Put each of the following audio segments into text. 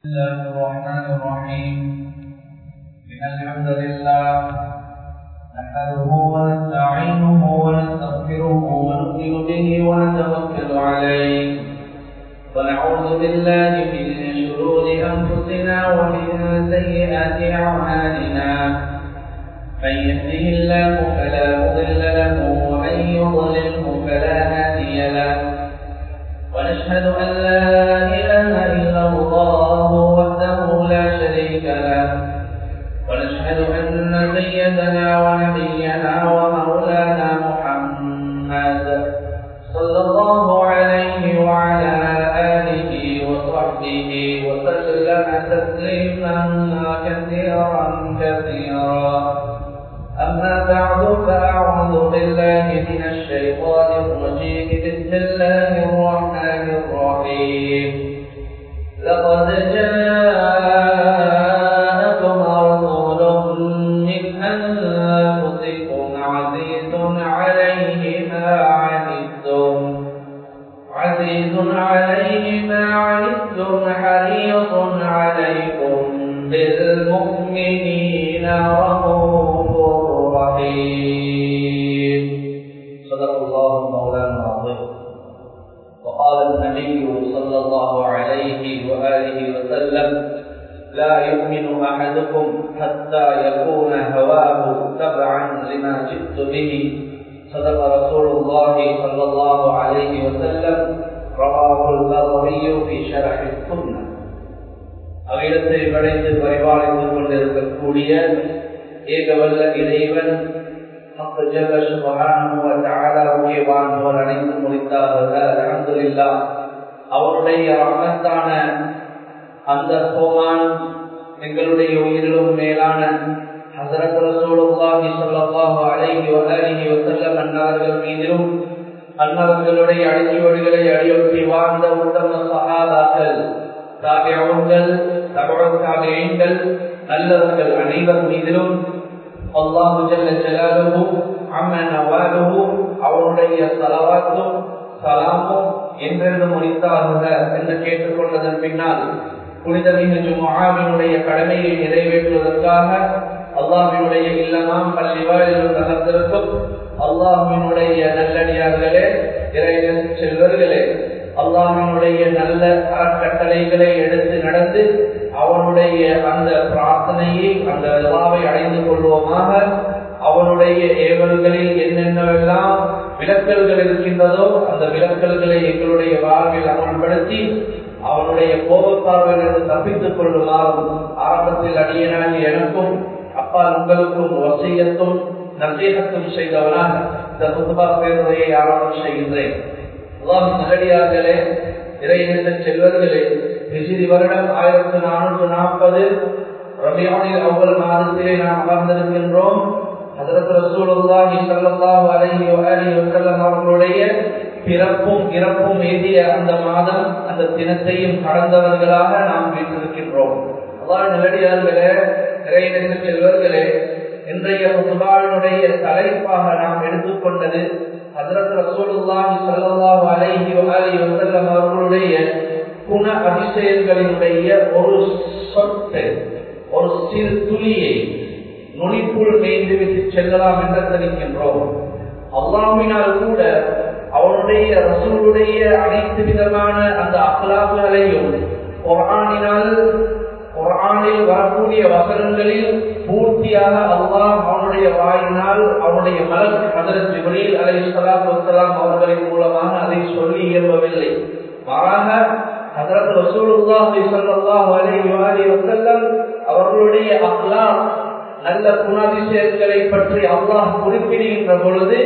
بسم الله الرحمن الرحيم إن الحمد لله نحمده ونستعينه ونستغفره ونؤمن به ونتوكل عليه ونعوذ بالله من شرور أنفسنا ومن سيئات أعمالنا من يهده الله فلا مضل له ومن يضلله فلا هادي له ونشهد أن لا إله إلا الله وحده لا شريك له ونشهد أن سيدنا ونبينا ومولانا محمد صلى الله عليه وعلى آله وصحبه وسلم تسليما كثيرا كثيرا أما بعد فأعوذ بالله من الشيطان الرجيم بسم الله الرحمن الرحيم لقد جاءكم رسول من أنفسكم عزيز عليه ما عنتم عزيز عليه ما عنتم حريص عليكم بالمؤمنين رؤوف رحيم صدق الله مولانا العظيم وقال النبي صلى الله عليه وآله وسلم لا يؤمن أحدكم حتى يكون هواه تبعا لما جئت به صدق رسول الله صلى الله عليه وسلم رواه البغوي في شرح السنه அவ்விடத்தை படைத்து பரிபாலித்துக் கொண்டிருக்கக்கூடிய ஏகவல்ல இறைவன் வாழ்ந்தவர் அனைத்து முடித்தார்கள் அவருடைய ரமத்தான அந்த சோமான் எங்களுடைய உயிரிலும் மேலான ஹசரத் ரசூலுல்லாஹி ஸல்லல்லாஹு அலைஹி வஸல்லிஹி வஸல்லம் அன்னார்கள் மீதிலும் அன்னவர்களுடைய அடிச்சுவடுகளை அடியொற்றி வாழ்ந்த உத்தம சஹாபாக்கள் தாபியங்கள் தாபியங்கள் நல்லவர்கள் அனைவர் மீதிலும் அல்லாஹு ஜல்ல ஜலாலுஹு அம்ம நவாலுஹு அவருடைய சலவாத்தும் சலாமும் என்றென்று முடித்தார்கள் என்று கேட்டுக்கொண்டதன் பின்னால் புனிதமிகு ஜுமாவினுடைய கடமையை நிறைவேற்றுவதற்காக அல்லாஹினுடைய இல்லமாம் பள்ளிவாழில் தகர்ந்திருக்கும் அல்லாஹினுடைய நல்லடியார்களே இறை செல்வர்களே அல்லாஹினுடைய நல்ல கட்டளைகளை எடுத்து நடந்து அவனுடைய அந்த பிரார்த்தனையை அந்த விழாவை அடைந்து கொள்வோமாக அவனுடைய ஏவல்களில் என்னென்னவெல்லாம் விளக்கல்கள் இருக்கின்றதோ அந்த விளக்கல்களை எங்களுடைய வாழ்வில் அமல்படுத்தி அவனுடைய கோபப்பார்வையிலிருந்து தப்பித்துக் கொள்ளுமாறும் ஆரம்பத்தில் அடியனாகி எனக்கும் அப்பா உங்களுக்கும் வசியத்தும் நசீகத்தும் செய்தவனாக இந்த புதுபா பேருரையை ஆரம்பம் செய்கின்றேன் நல்லடியார்களே இறைநின்ற செல்வர்களே விசிறி வருடம் ஆயிரத்தி நானூற்று நாற்பது ரபியானில் அவ்வளவு மாதத்திலே நாம் அமர்ந்திருக்கின்றோம் அதற்கு ரசூலுல்லாஹி ஸல்லல்லாஹு அலைஹி வஆலிஹி வஸல்லம் அவர்களுடைய பிறப்பும் இறப்பும் ஏதிய அந்த மாதம் அந்த தினத்தையும் கடந்தவர்களாக நாம் வீட்டிருக்கின்றோம் அவ்வாறு நல்லடியார்களே இறைநின்ற செல்வர்களே இன்றைய சுபாவினுடைய தலைப்பாக நாம் எடுத்துக்கொண்டது ஹசரத் ரசூலுல்லாஹி ஸல்லல்லாஹு அலைஹி வஆலிஹி வஸல்லம் அவர்களுடைய குண அதிசயங்களினுடைய ஒரு சொட்டு ஒரு சிறு துளியை நுனிப்புள் மேய்ந்து விட்டு செல்லலாம் என்று தெரிவிக்கின்றோம் அல்லாமினால் கூட அவருடைய ரசூலுடைய அனைத்து விதமான அந்த அகலாக்குகளையும் குரானினால் குரானில் வரக்கூடிய வசனங்களில் பூர்த்தியாக அல்லாஹ் அவனுடைய வாயினால் அவனுடைய மலர் ஹதரத் ஜிப்ரீல் அலை சலாத் வசலாம் அவர்களின் மூலமாக அதை சொல்லி இயம்பவில்லை மாறாக ஹதரத் ரசூலுல்லாஹி ஸல்லல்லாஹு அலைஹி வஸல்லம் அவர்களுடைய அக்லாக் நல்ல குணாதிசயங்களை பற்றி அல்லாஹ் குறிப்பிடுகின்ற பொழுது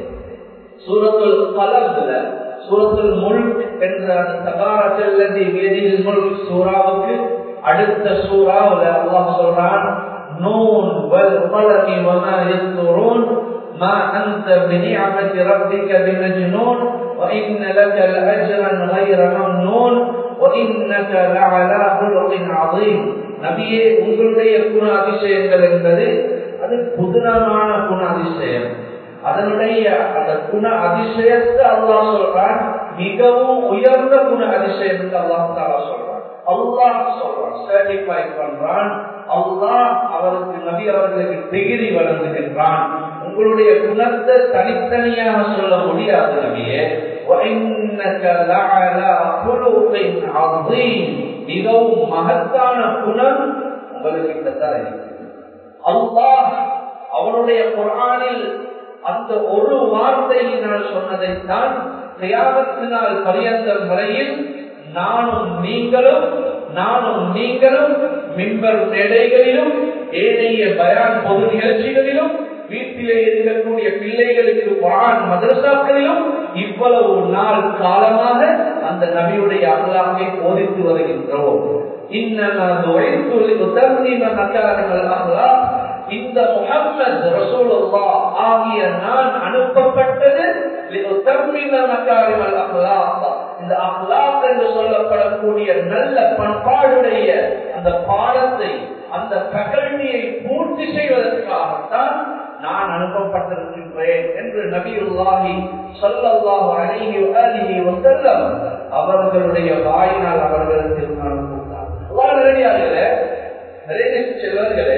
சூரத்துல் கலம்ல சூரத்துல் முல்க் என்ற அந்த தபாரத்தல்லதி வேதியில் முல்க் சூறாவுக்கு அடுத்த சூறாவில் அல்லாஹ் சொல்றான் நூன் வல் கலமி வமா யஸ்துரூன் ما أنت بنعمة ربك بمجنون وإن لك لأجرا غير ممنون وإنك لعلى خلق عظيم நபியே உங்களுடைய குண அதிசயங்கள் என்பது அது புதுனமான குண அதிசயம் அதனுடைய அந்த குண அதிசயத்தை அல்லாஹ் சொல்றான் மிகவும் உயர்ந்த குண அதிசயம் என்று அல்லாஹ் தாலா சொல்றான் அல்லாஹ் சொல்றான் ஐடென்டிஃபை பண்றான் அல்லாஹ் அவருக்கு நபி அவர்களுக்கு டிகிரி வழங்குகின்றான் உங்களுடைய குணத்தை தனித்தனியாக சொல்ல முடியாது நபியே وَإِنَّكَ لَعَلَى خُلُقٍ عَظِيمٍ மிகவும் மகத்தான குணம் உங்களுக்கு தர அல்லாஹ் அவனுடைய குரானில் அந்த ஒரு வார்த்தையினால் சொன்னதைத்தான் தியாகத்தினால் பரியந்தம் வரையில் நானும் நீங்களும் நானும் நீங்களும் மின்பர் மேடைகளிலும் ஏனைய பயான் பொது நிகழ்ச்சிகளிலும் வீட்டிலே இருக்கக்கூடிய பிள்ளைகளுக்கு குரான் மதரசாக்களிலும் இவ்வளவு நாள் காலமாக அந்த நபியுடைய அல்லாமை போதித்து வருகின்றோம் இந்த முகம்மது ரசூலுல்லா ஆகிய நான் அனுப்பப்பட்டது இந்த அஹ்லாக் என்று சொல்லப்படக்கூடிய நல்ல பண்பாடுடைய அந்த பாடத்தை அந்த ஃபேக்கல்டியை பூர்த்தி செய்வதற்காகத்தான் நான் அனுப்பப்பட்டிருக்கின்றேன் என்று நபியுல்லாஹி சொல்லல்லாஹு அலைஹி அலிஹி வஸல்லம் அவர்களுடைய வாயினால் அவர்களுக்கு அனுப்பினார் அல்லாஹ் நேரடியாகல நிறைய செல்வர்களே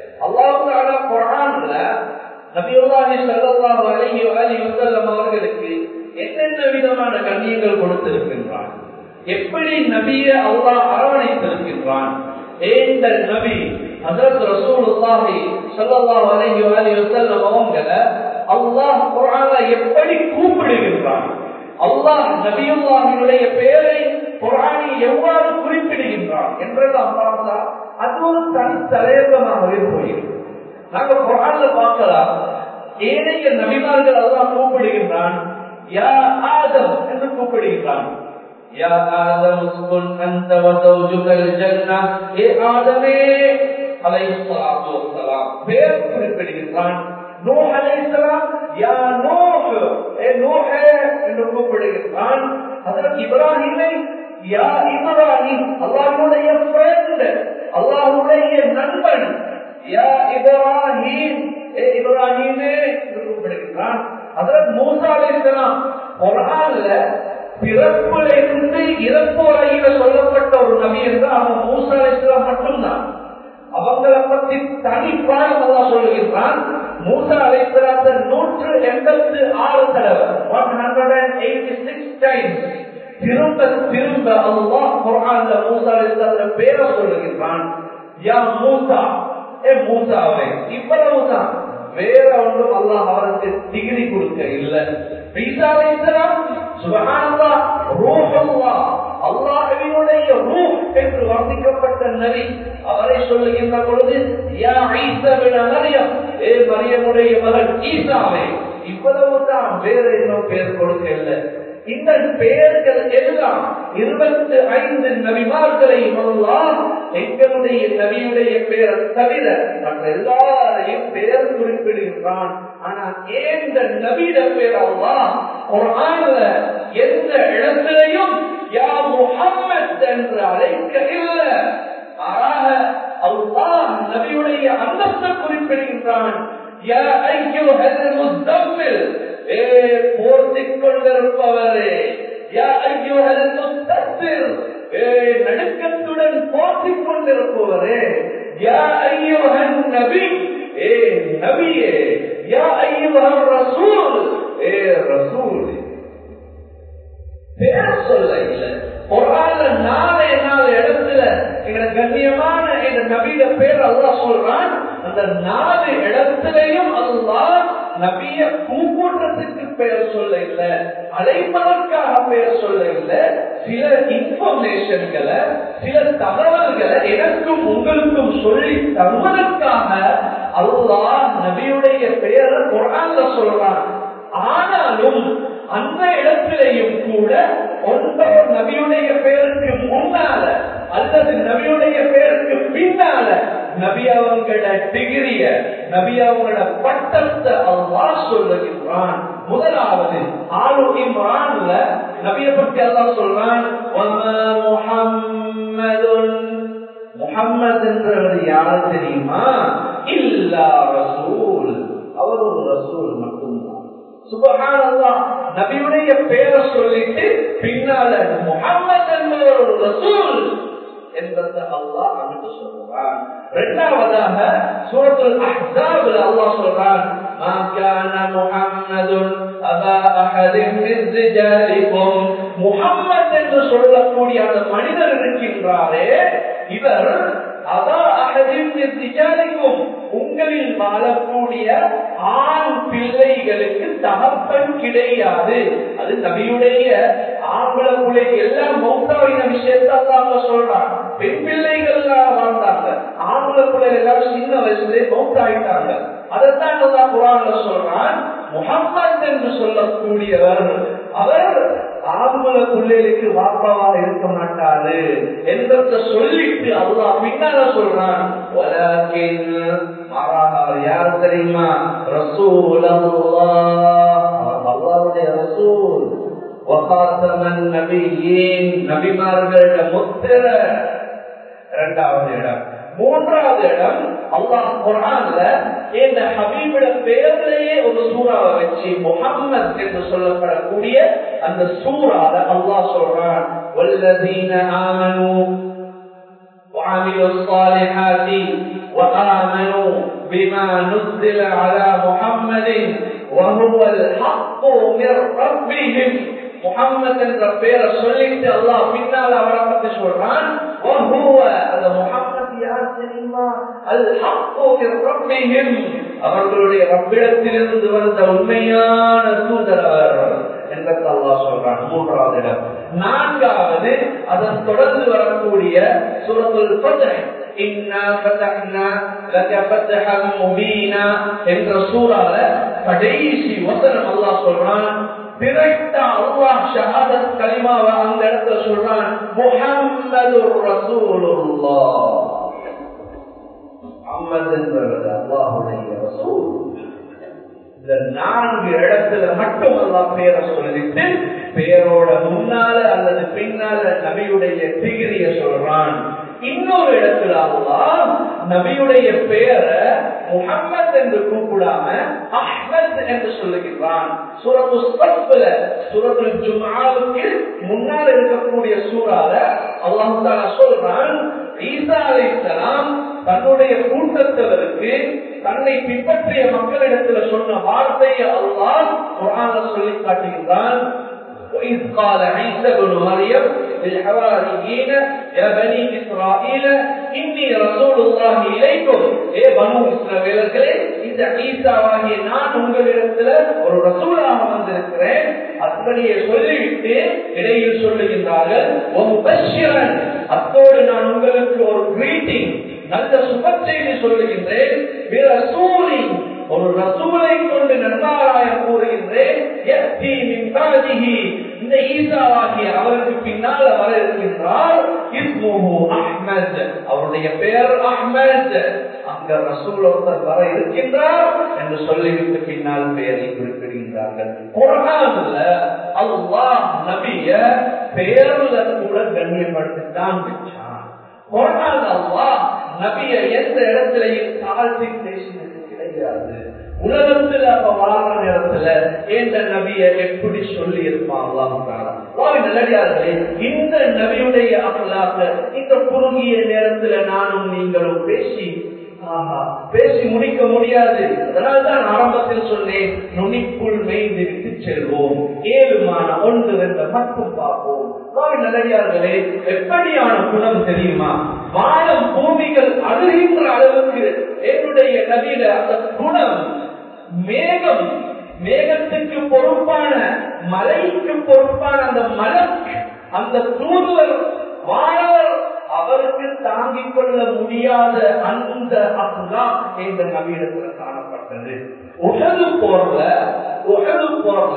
அல்லாஹ் குரான்ல நபியுல்லாஹி ஸல்லல்லாஹு அலைஹி அலிஹி வஸல்லம் அவர்களுக்கு என்னென்ன விதமான கண்ணியங்கள் கொடுத்திருக்கின்றான் எப்படி நபியை அல்லாஹ் அரவணைத்திருக்கின்றான் ஏந்த நபி ஹஜரத் ரசூலுல்லாஹி ஸல்லல்லாஹு அலைஹி வஸல்லம் அவங்கள அல்லாஹ் குர்ஆன்ல எப்படி கூப்பிடுகின்றான் அல்லாஹ் நபியுல்லாஹினுடைய பெயரை குர்ஆனில் எவ்வாறு குறிப்பிடுகின்றான் என்றெல்லாம் பார்த்தா அது ஒரு தனி தலையங்கமாகவே போயிருக்கு நாங்க குர்ஆன்ல பார்க்கலாம் ஏனைய நபிமார்கள் அல்லாஹ் கூப்பிடுகின்றான் யா ஆதம் என்று கூப்பிடுகின்றான் يا آدم اسكن أنت وزوجك الجنة ஏ ஆதமே அலைஹிஸ்ஸலாத்து வஸ்ஸலாம் பேர் குறிப்பிடுகின்றான் நூஹ் அலைஹிஸ்ஸலாம் யா நூஹ் ஏ நூஹ் என்று கூப்பிடுகின்றான் ஹஜரத் இப்ராஹிமை யா இப்ராஹிம் அல்லாஹ்வுடைய ஃப்ரெண்ட் அல்லாஹ்வுடைய நண்பன் யா இப்ராஹிம் ஏ இப்ராஹிமே என்று கூப்பிடுகின்றான் ஹஜரத் மூசா அலைஹிஸ்ஸலாம் குர்ஆன்ல பிறப்புல இருந்து இறப்பு வரையில சொல்லப்பட்ட ஒரு நபி என்று அவன் மூசா அலிஸ்லாம் மட்டும்தான் அவங்களை பத்தி தனிப்பாக நல்லா சொல்லுகின்றான் மூசா அலிஸ்லாத்த நூற்று எண்பத்து ஆறு தடவை one hundred and eighty six times திரும்ப திரும்ப அல்லாஹ் குர்ஆன்ல மூசா அலிஸ்லாத்த பேரை சொல்லுகின்றான் யா மூசா ஏ மூசாவே இவ்வளவுதான் வேற ஒன்றும் அல்லாஹ் அவருக்கு டிகிரி கொடுக்க இல்லை ஈசா அலைஹிஸ்ஸலாம் சுபஹானல்லாஹ் ரூஹுல்லாஹ் அல்லாஹ்வினுடைய ரூஹ் என்று வர்ணிக்கப்பட்ட நபி அவரை சொல்லுகின்ற பொழுது யா ஈசா பின் மரியம் ஏ மரியமுடைய மகன் ஈசாவே இவ்வளவுதான் வேற இன்னும் பேர் கொடுக்க இல்லை இந்த பெயர்கள் எல்லாம் இருபத்தி ஐந்து நபிமார்களையும் அல்லாஹ் எங்களுடைய நபியுடைய பெயரை தவிர மற்ற எல்லாரையும் பெயர் குறிப்பிடுகின்றான் ஆனா ஏந்த நபியிட பேர் அல்லாஹ் குர்ஆன்ல எந்த இடத்திலையும் யா முஹம்மத் என்று அழைக்க இல்லை மாறாக அல்லாஹ் நபியுடைய அந்தஸ்தை குறிப்பிடுகின்றான் யா ஐயுஹல் முஸ்தம்மில் ஏ போர்த்திக் கொண்டிருப்பவரே யா ஐயுஹல் முஸ்தத்திர் ஏ நடுக்கத்துடன் போர்த்திக் கொண்டிருப்பவரே யா ஐயுஹன் நபி ஏ நபியே யா ஐயுஹர் ரசூல் ஏ ரசூல் பேர் சொல்ல இல்ல குரான்ல நாளை நாலு இடத்துல எங்க கண்ணியமான எங்க நபியில பேர் அல்லாஹ் சொல்றான் அந்த நாலு இடத்திலையும் அல்லாஹ் நபிய கூக்கூட்டத்துக்கு பெயர் சொல்ல இல்ல அழைப்பதற்காக பெயர் சொல்ல இல்ல சில இன்ஃபர்மேஷன்களை சில தகவல்களை எனக்கும் உங்களுக்கும் சொல்லி தருவதற்காக அல்லாஹ் நபியுடைய பெயரை குரான்ல சொல்றான் ஆனாலும் அந்த இடத்திலேயும் கூட ஒன்பது நபியுடைய பேருக்கு முன்னால அல்லது நபியுடைய பேருக்கு பின்னால நபி அவங்களோட டிகிரிய நபி அவங்களோட பட்டத்தை அல்லா சொல்லுகின்றான் முதலாவது ஆளு இம்ரான்ல நபிய பற்றி அல்லா சொல்றான் முகம்மது என்றவர் யார் தெரியுமா இல்லா ரசூல் அவர் ஒரு ரசூல் மட்டும்தான் சுபஹானல்லா நபியுடைய பேரை சொல்லிட்டு பின்னால முகம்மது என்பவர் ஒரு ரசூல் என்பதை அல்லாஹ் அங்கு சொல்றான் இரண்டாவதாக சூரத்துல் அஹ்ஸாப்ல அல்லாஹ் சொல்றான் ما كان محمد أبا أحد من رجالكم முஹம்மத் என்று சொல்லக்கூடிய அந்த மனிதர் இருக்கின்றாரே இவர் அதா அகதின் திஜாலிக்கும் உங்களில் வாழக்கூடிய ஆண் பிள்ளைகளுக்கு தகப்பன் கிடையாது அது நபியுடைய ஆம்பள பிள்ளை எல்லாம் மௌத்தாவின விஷயத்தை அல்லாம சொல்றாங்க பெண் பிள்ளைகள் வாழ்ந்தாங்க ஆம்பள பிள்ளைகள் எல்லாரும் சின்ன வயசுலேயே மௌத்தாயிட்டாங்க அதைத்தான் அல்லா குரான்ல சொல்றான் முகம்மது என்று சொல்லக்கூடியவர் அவர் ஆம்பள பிள்ளைகளுக்கு வாப்பாவாக இருக்க மாட்டாரு என்பதை சொல்லிட்டு அல்லாஹ் பின்னால சொல்றான் யார் தெரியுமா ரசூல் அல்லாவுடைய ரசூல் வகாத்தமன் நபியின் நபிமார்கள முத்திர இரண்டாவது இடம் மூன்றாவது இடம் அல்லாஹ் குரான்ல இந்த ஹபீபிட பேர்லயே ஒரு சூறாவை வச்சு முகம்மது என்று சொல்லப்படக்கூடிய அந்த சூறால அல்லாஹ் சொல்றான் வல்லதீன ஆமனு وعملوا الصالحات وآمنوا بما نزل على محمد وهو الحق من ربهم முகம்மது என்ற பெயரை சொல்லிட்டு அல்லாஹ் பின்னால் அவரை பத்தி சொல்றான் அந்த முகம்மது யார் தெரியுமா அல் ரப்பிஹிம் அவர்களுடைய ரப்பிடத்திலிருந்து வந்த உண்மையான தூதரவர் என்பதை அல்லாஹ் சொல்றான் மூன்றாவது இடம் நான்காவது அதன் தொடர்ந்து வரக்கூடிய சுரத்துல் ஃபத்ஹ் இன்னா ஃபதஹ்னா லக ஃபத்ஹன் முபீனா என்ற சூறால கடைசி வசனம் அல்லாஹ் சொல்றான் திரைட்டா அல்லாஹ் ஷஹாதத் கலிமாவை அந்த இடத்துல சொல்றான் முஹம்மது ரசூலுல்லாஹ் முஹம்மது என்பவர் அல்லாஹுடைய ரசூல் இந்த நான்கு இடத்துல மட்டும் அல்லாஹ் பேரை சொல்லிட்டு பேரோட முன்னால அல்லது பின்னால நபியுடைய டிகிரிய சொல்றான் இன்னொரு இடத்துல அல்லாஹ் நபியுடைய பெயரை முகம்மது என்று கூப்பிடாம அஹ்மத் என்று சொல்லுகின்றான் சூரத்து சஃப்ல சூரத்து ஜும்ஆவுக்கு முன்னால் இருக்கக்கூடிய சூறால அல்லாஹ் தஆலா சொல்றான் ஈசா அலைஹிஸ்ஸலாம் தன்னுடைய கூட்டத்தவருக்கு தன்னை பின்பற்றிய மக்களிடத்துல சொன்ன வார்த்தையை அல்லாஹ் குர்ஆன்ல சொல்லி காட்டுகின்றான் وإذ قال عيسى بن مريم للحواريين يا بني إسرائيل إني رسول الله إليكم ஏ பனு இஸ்ரவேலர்களே இந்த ஈசாவாகிய நான் உங்களிடத்துல ஒரு ரசூலாக வந்திருக்கிறேன் அப்படியே சொல்லிவிட்டு இடையில் சொல்லுகின்றார்கள் அத்தோடு நான் உங்களுக்கு ஒரு கிரீட்டிங் நல்ல சுப செய்தி சொல்லுகின்றேன் ஒரு ரசூலை கொண்டு நன்மாராயம் கூறுகின்றேன் இந்த ஈசாவாகிய அவருக்கு பின்னால் வர இருக்கின்றார் அஹ்மத் அவருடைய பெயர் அஹ்மத் அங்க ரசூல் ஒருத்தர் வர இருக்கின்றார் என்று சொல்லிவிட்டு பின்னால் பெயரை குறிப்பிடுகின்றார்கள் குரான்ல அல்லாஹ் நபிய பெயர்ல கூட கண்ணியப்படுத்தித்தான் வச்சான் குரான் அல்லாஹ் நபிய எந்த இடத்திலையும் தாழ்த்தி பேசினது கிடையாது உலகத்துல அப்ப வாழ்ற நேரத்துல இந்த நபிய எப்படி சொல்லி இருப்பாங்க நல்லடியார்களே இந்த நபியுடைய அகலாக இந்த குறுகிய நேரத்துல நானும் நீங்களும் பேசி பேசி முடிக்க முடியாது அதனால்தான் ஆரம்பத்தில் சொன்னேன் நுனிக்குள் மேய்ந்து விட்டு செல்வோம் ஏழுமான ஒன்று என்ற மட்டும் பார்ப்போம் நல்லடியார்களே எப்படியான குணம் தெரியுமா வானம் பூமிகள் அழுகின்ற அளவுக்கு என்னுடைய நதியில அந்த குணம் மேகம் மேகத்துக்கு பொறுப்பான மலைக்கு பொறுப்பான அந்த மலக்கு அந்த தூதுவர் வானவர் அவருக்கு தாங்கிக் கொள்ள முடியாத அந்த அசுதா இந்த நவீனத்தில் காணப்பட்டது உகது போர்ல உகது போர்ல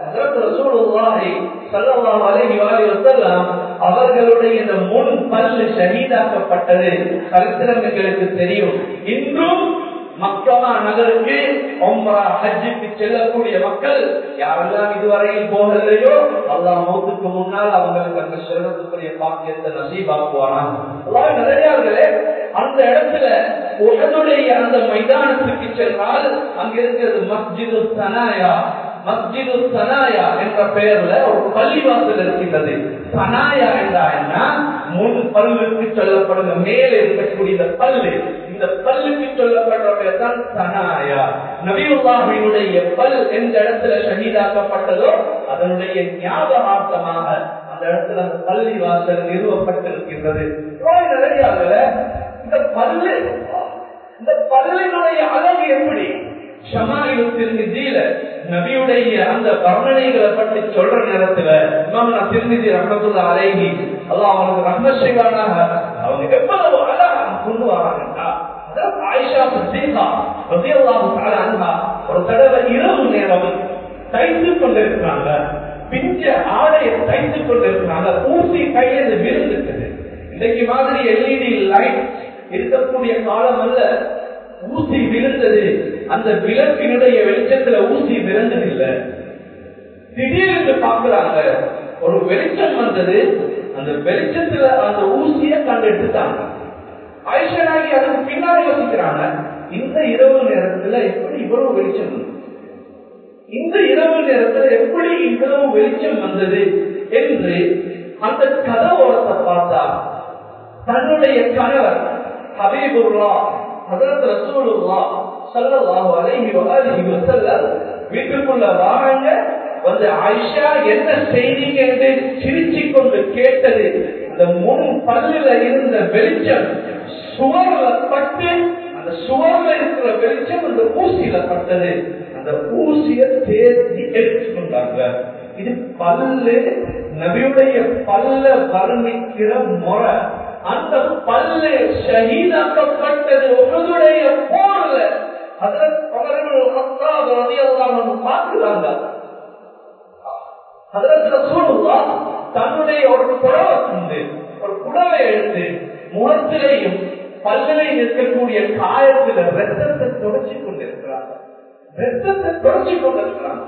அவர்களுடைய இந்த முன் பல்லு ஷஹீதாக்கப்பட்டது சரித்திரங்களுக்கு தெரியும் இன்றும் மக்கமா நகருக்கு ஒம்பரா ஹஜ்ஜுக்கு செல்லக்கூடிய மக்கள் யாரெல்லாம் இதுவரையில் போகலையோ அல்லா மௌத்துக்கு முன்னால் அவங்களுக்கு அந்த செல்வத்துக்குரிய பாக்கியத்தை நசீபாக்குவானா நிறையார்களே அந்த இடத்துல உடனுடைய அந்த மைதானத்துக்கு சென்றால் அங்க இருக்கிறது மஸ்ஜிது சனாயா மஸ்ஜிது சனாயா என்ற பெயர்ல ஒரு பள்ளிவாசல் இருக்கின்றது சனாயா என்றா என்ன முன் பல்லுக்கு சொல்லப்படுங்க மேலே இருக்கக்கூடிய இந்த பல்லு இந்த பல்லுக்கு சொல்லப்படுற பெயர் தான் சனாயா நபியுல்லாஹினுடைய பல் எந்த இடத்துல ஷஹீதாக்கப்பட்டதோ அதனுடைய ஞாபகார்த்தமாக அந்த இடத்துல அந்த பள்ளி வாசல் நிறுவப்பட்டிருக்கின்றது நிறைய இந்த பல்லு இந்த பல்லினுடைய அழகு எப்படி ஷமாயில நபியுடைய அந்த வர்ணனைகளை பற்றி சொல்ற நேரத்துல இமாம் நான் திருநிதி ரஹமத்துல்லா அலைகி அல்லாஹ் அவனுக்கு ரஹ்மசேகானாக அவங்க எவ்வளவு அழகா கொண்டு வராங்கன்னா ஆயிஷா சித்தீகா ரதியல்லாஹு தஆலா அன்ஹா ஒரு தடவை இரவு நேரம் தைத்து கொண்டிருக்கிறாங்க பிஞ்ச ஆடையை தைத்து கொண்டிருக்கிறாங்க ஊசி கையில விழுந்துட்டது இன்னைக்கு மாதிரி எல்இடி லைட் இருக்கக்கூடிய காலம் அல்ல ஊசி விழுந்தது அந்த விளக்கினுடைய வெளிச்சத்துல ஊசி விழுந்ததில்லை திடீர்னு பாக்குறாங்க ஒரு வெளிச்சம் வந்தது அந்த வெளிச்சத்துல அந்த ஊசிய கண்டெடுத்துட்டாங்க ஆயிஷனாகி அதுக்கு பின்னாடி யோசிக்கிறாங்க இந்த இரவு நேரத்துல எப்படி இவ்வளவு வெளிச்சம் வந்தது இந்த இரவு நேரத்துல எப்படி இவ்வளவு வெளிச்சம் வந்தது என்று அந்த கதவோரத்தை பார்த்தா தன்னுடைய கணவர் ஹபீபுல்லா ஹதரத் ரசூலுல்லா ஸல்லல்லாஹு அலைஹி வஆலிஹி வஸல்லம் வீட்டுக்குள்ள வாராங்க வந்து ஆயிஷா என்ன செய்தீங்க என்று சிரிச்சு கொண்டு கேட்டது அந்த முன் பல்லுல இருந்த வெளிச்சம் சுவர்ல பட்டு அந்த சுவர்ல இருக்கிற வெளிச்சம் அந்த ஊசியில பட்டது அந்த ஊசிய தேர்த்தி எடுத்துக்கொண்டாங்க இது பல்லு நபியுடைய பல்ல வர்ணிக்கிற முறை அந்த பல்லு ஷஹீதாக்கப்பட்டது உங்களுடைய போர்ல பார்க்கிறாங்க தன்னுடைய ஒரு புடவை கொண்டு ஒரு புடவை எடுத்து முகத்திலையும் பல்லிலையும் இருக்கக்கூடிய காயத்துல ரத்தத்தை தொடச்சு கொண்டிருக்கிறாங்க ரத்தத்தை தொடச்சு கொண்டிருக்கிறாங்க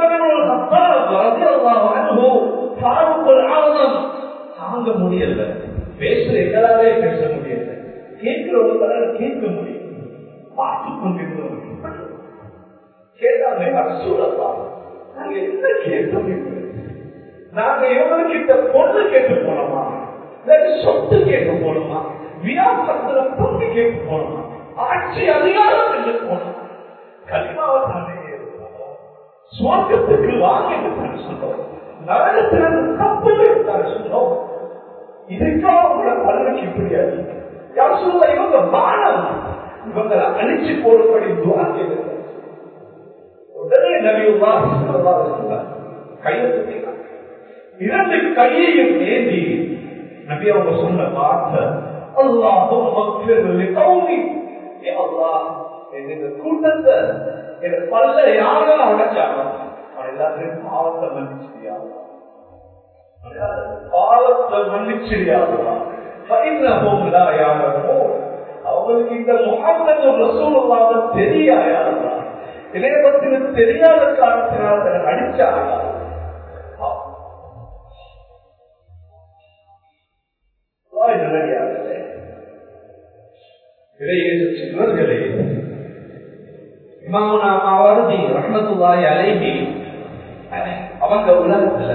தாங்க முடியல பேசுற எங்களாலே பேச முடியல கேட்கிறவங்களால கேட்க முடியும் பார்த்து கொண்டிருந்தவங்க கேட்டாங்க அரசூழப்பா நாங்க என்ன கேட்க நாங்க இவங்ககிட்ட பொண்ணு கேட்டு போனோமா இல்லாட்டி சொத்து கேட்க போனோமா வியாபாரத்துல பொண்ணு கேட்க போனோமா ஆட்சி அதிகாரம் என்று போனோம் கலிமாவை தானே சுவாக்கத்துக்கு வாங்க சொன்னோம் நரகத்திலிருந்து தப்பு சொன்னோம் இதுக்காக உங்களை பலனுக்கு இப்படியாது யார் சொல்ல இவங்க மாணவ இவங்களை அழிச்சு போடும்படி துவா செய்வது உடனே நபியுல்லா கையை தூக்கினார் இரண்டு கையையும் ஏந்தி நபி அவங்க சொன்ன வார்த்தை அல்லாஹும் கௌமி அல்லாஹ் இந்த கூட்டத்தை என் பல்ல யாரெல்லாம் உடைச்சாங்க அவன் எல்லாத்தையும் பாவத்தை மன்னிச்சியா பாவத்தை மன்னிச்சிரியாதுவா அவங்களுக்கு இந்த முகமது ரசூலுல்லாவை தெரியாதா இதைய பற்றி தெரியாத காரணத்தினால் அடிச்சாங்க சிலர்களே இமாமுனா மாவரதி ரஹமத்துல்லாய் அலைஹி அவங்க உலகத்துல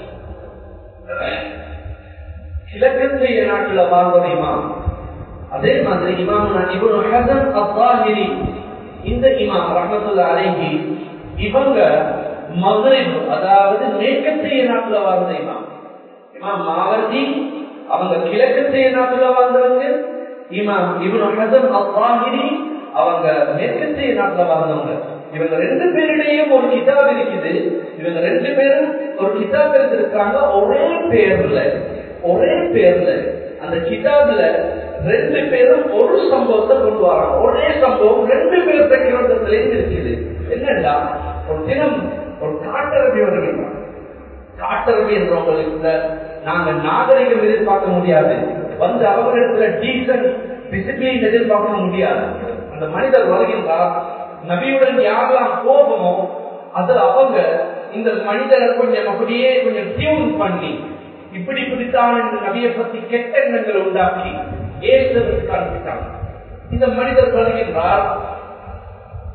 கிழக்கிந்திய நாட்டுல வாழ்ந்த இமாம் அதே மாதிரி இமாம் இவனு ஹசன் அத்தாஹிரி இந்த இமாம் ரஹமத்துல்லா அலைஹி இவங்க மகரிப் அதாவது மேற்கத்திய நாட்டுல வாழ்ந்த இமாம் இமாம் மாவர்தி அவங்க கிழக்கத்திய நாட்டுல வாழ்ந்தவங்க இமாம் இவனு ஹசன் அத்தாஹிரி அவங்க மேற்கத்திய நாட்டுல வாழ்ந்தவங்க இவங்க ரெண்டு பேரிடையும் ஒரு கிதாப் இருக்குது இவங்க ரெண்டு பேரும் ஒரு கிதாப் எடுத்திருக்காங்க ஒரே பேர்ல ஒரே பேர்ல அந்த கிதாப்ல ரெண்டு பேரும் ஒரு சம்பவத்தை கொண்டு வராங்க ஒரே சம்பவம் ரெண்டு பேர் கிரந்தத்திலேயும் இருக்குது என்னடா ஒரு தினம் ஒரு காட்டரபி வருகிறார் காட்டரபி என்றவங்களுக்கு நாங்க நாகரிகம் எதிர்பார்க்க முடியாது வந்து அவர்களிடத்துல டீசன்ட் டிசிப்ளின் எதிர்பார்க்க முடியாது அந்த மனிதர் வருகின்றார் நபியுடன் யாரெல்லாம் போகுமோ அது அவங்க இந்த மனிதரை கொஞ்சம் அப்படியே கொஞ்சம் டியூன் பண்ணி இப்படி இப்படித்தான் இந்த நபியை பத்தி கெட்ட எண்ணங்களை உண்டாக்கி ஏசுறதுக்கு அனுப்பிட்டாங்க இந்த மனிதர் வருகின்றார்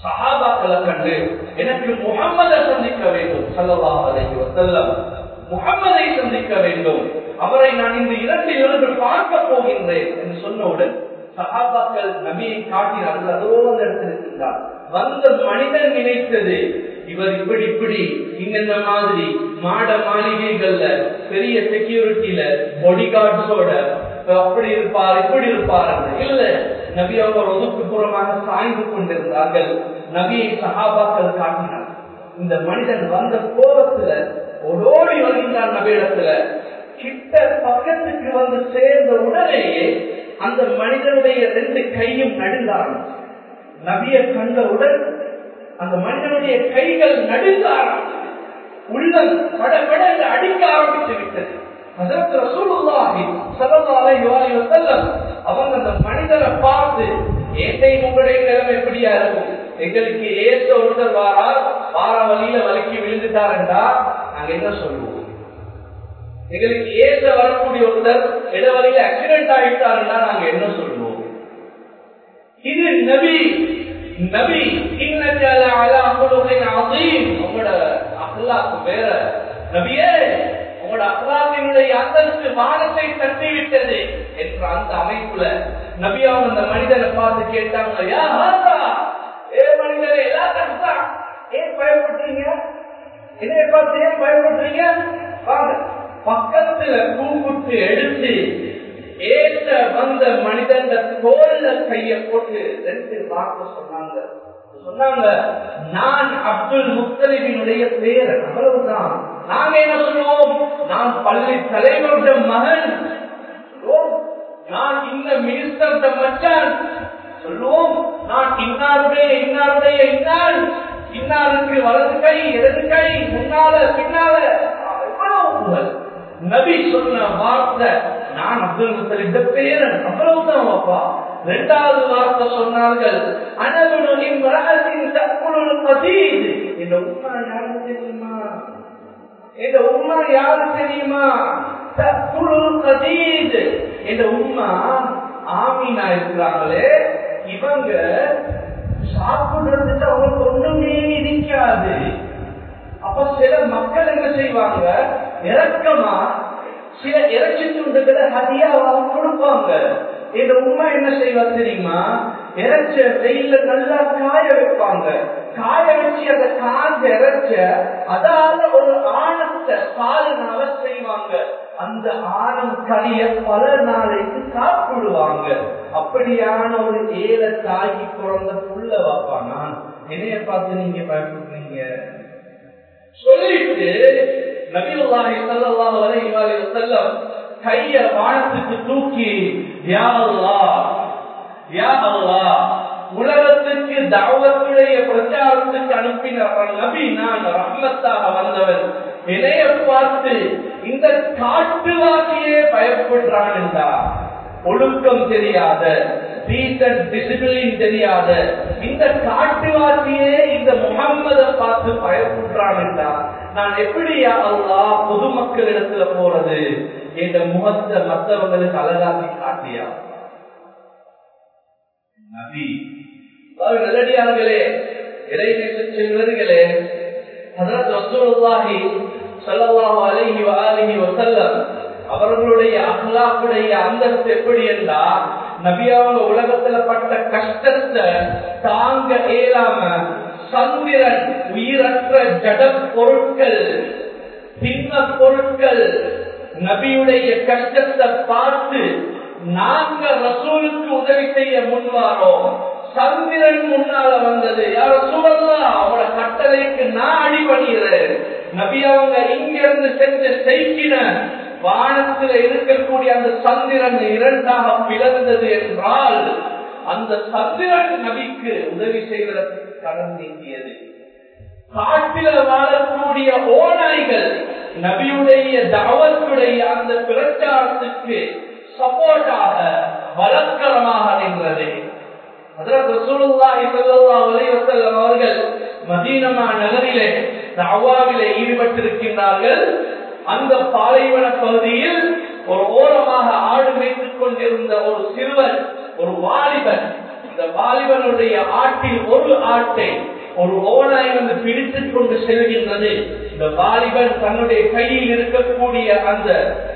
சஹாபாக்களை கண்டு எனக்கு முகம்மதை சந்திக்க வேண்டும் சல்லல்லாஹு அலைஹி வஸல்லம் முகம்மதை சந்திக்க வேண்டும் அவரை நான் இந்த இரண்டு இரண்டு பார்க்க போகின்றேன் என்று சொன்னவுடன் சஹாபாக்கள் நபியை காட்டினார்கள் அதோ அந்த இடத்தில் இருக்கின்றார் வந்த மனிதன் நினைத்தது இவர் இப்படி இப்படி இந்த மாதிரி மாட மாளிகைகள்ல பெரிய செக்யூரிட்டியில பாடி கார்ட்ஸோட அப்படி இருப்பார் இப்படி இருப்பார் இல்ல நபி அவர் ஒதுக்குப்புறமாக சாய்ந்து கொண்டிருந்தார்கள் நபியை சகாபாக்கள் காட்டினார் இந்த மனிதன் வந்த கோபத்துல ஓடோடி வருகின்றான் நபியிடத்துல கிட்ட பக்கத்துக்கு வந்து சேர்ந்த உடனேயே அந்த மனிதனுடைய ரெண்டு கையும் நடுங்க ஆரம்பிச்சு நபியை கண்டவுடன் அந்த மனிதனுடைய கைகள் நடுங்க ஆரம்பிச்சு உள்ளம் படபட அடிக்க ஆரம்பித்து விட்டது அதற்கு ரசூலுல்லாஹி ஸல்லல்லாஹு அலைஹி வஸல்லம் அவங்க அந்த மனிதரை பார்த்து ஏட்டை உங்களுடைய நிலைமை எப்படியா இருக்கும் எங்களுக்கு ஏற்ற ஒருத்தர் வாரா வார வழியில வலிக்கு விழுந்துட்டாருண்டா நாங்க என்ன சொல்லுவோம் எங்களுக்கு ஏற்ற வரக்கூடிய ஒருத்தர் இடவழியில ஆக்சிடென்ட் ஆகிட்டாருன்னா நாங்க என்ன சொல்லுவோம் இது நபி நபி இன்னஜல அலா குலுகின் அதீம் உங்களோட அஹ்லாக் வேற நபியே உங்களோட அஹ்லாக்கினுடைய அந்தஸ்து வானத்தை தட்டி விட்டது என்ற அந்த அமைப்புல நபி அவங்க அந்த மனிதனை பார்த்து கேட்டாங்க யா ஹாதா ஏ மனிதனே எல்லா கஷ்டம் ஏன் பயப்படுறீங்க என்னைய பார்த்து ஏன் பயப்படுறீங்க வாங்க பக்கத்துல கூப்பிட்டு எடுத்து ஏற்ற வந்த மனிதன் தோல்ல கைய போட்டு ரெண்டு வார்த்தை சொன்னாங்க சொன்னாங்க நான் அப்துல் முத்தலிபினுடைய பேரன் அவ்வளவுதான் நாங்க என்ன சொல்லுவோம் நான் பள்ளி தலைவருடைய மகன் சொல்லுவோம் நான் இந்த மினிஸ்டர் மச்சான் சொல்லுவோம் நான் இன்னாருடைய இன்னாருடைய இன்னார் இன்னாருக்கு வலது கை இடது கை முன்னால பின்னால எவ்வளவு புகழ் நபி சொன்ன வார்த்தை நான் அப்துல் முத்தலிப் பேரன் அவ்வளவுதான் அப்பா இரண்டாவது வார்த்தை சொன்னார்கள் அனகுனின் வரகத்தின் தக்குள் பதீது இந்த உண்மை யாரு தெரியுமா இந்த உண்மை யாரு தெரியுமா தக்குள் பதீது இந்த உண்மை ஆமீனா இருக்கிறாங்களே இவங்க சாப்பிடுறதுக்கு அவங்களுக்கு ஒண்ணுமே இருக்காது அப்ப சில மக்கள் என்ன செய்வாங்க இறக்கமா சில இறைச்சி துண்டுகளை ஹதியாவாக கொடுப்பாங்க இந்த உண்மை என்ன செய்வா தெரியுமா இறைச்ச வெயில நல்லா காய வைப்பாங்க காய வச்சு அந்த காஞ்ச இறைச்ச அதால ஒரு ஆணத்தை பாலினால செய்வாங்க அந்த ஆணம் கறிய பல நாளைக்கு சாப்பிடுவாங்க அப்படியான ஒரு ஏழை தாகி குழந்த புள்ள வைப்பானா என்னைய பார்த்து நீங்க பயப்படுறீங்க சொல்லிட்டு நபியுல்லாஹி ஸல்லல்லாஹு அலைஹி வஸல்லம் கைய வானத்துக்கு தூக்கி யா அல்லாஹ் யா அல்லாஹ் உலகத்துக்கு தாவத்துடைய பிரச்சாரத்துக்கு அனுப்பின நபி நான் ரஹ்மத்தாக வந்தவன் இணைய பார்த்து இந்த காட்டுவாசியே பயப்படுறான் என்றா ஒழுக்கம் தெரியாத டீசன்ட் டிசிப்ளின் தெரியாத இந்த காட்டுவாசியே இந்த முகம்மத பார்த்து பயப்படுறான் என்றா நான் எப்படியா அல்லா பொதுமக்களிடத்துல போறது இந்த முகத்தை மற்றவங்களுக்கு அழகாக்கி காட்டியா நபி நல்லடியார்களே இறைநேச செல்வர்களே அதற்கு ரசூலுல்லாஹி ஸல்லல்லாஹு அலைஹி வஆலிஹி வஸல்லம் அவர்களுடைய அஹ்லாக்குடைய அந்தஸ்து எப்படி என்றா நபியாவுல உலகத்துல பட்ட கஷ்டத்தை தாங்க இயலாம சந்திரன் உயிரற்ற ஜட பொருட்கள் சின்ன பொருட்கள் நபியுடைய கஷ்டத்தை பார்த்து நாங்க ரசூலுக்கு உதவி செய்ய முன்வாரோம் சந்திரன் முன்னால வந்தது யார சூழல்லா அவங்களோட கட்டளைக்கு நான் அடிபணிகிறேன் நபி அவங்க இங்க இருந்து செஞ்ச செய்கின வானத்துல இருக்கக்கூடிய அந்த சந்திரன் இரண்டாக பிளந்தது என்றால் அந்த சந்திரன் நபிக்கு உதவி செய்வதற்கு கடன் நீக்கியது காட்டில வாழக்கூடிய ஓநாய்கள் நபியுடைய தாவத்துடைய அந்த பிரச்சாரத்துக்கு சப்போர்ட்டாக பலக்கரமாக நின்றது அவர்கள் மதீனமா நகரிலே தாவாவிலே ஈடுபட்டிருக்கின்றார்கள் அந்த பாலைவன பகுதியில் ஒரு ஓரமாக ஆடு மேய்த்துக் கொண்டிருந்த ஒரு சிறுவன் ஒரு வாலிபன் இந்த வாலிபனுடைய ஆட்டில் ஒரு ஆட்டை ஒரு ஓனாய் வந்து பிடித்துக் கொண்டு செல்கின்றது இந்த வாலிபன் தன்னுடைய கையில் இருக்கக்கூடிய அந்த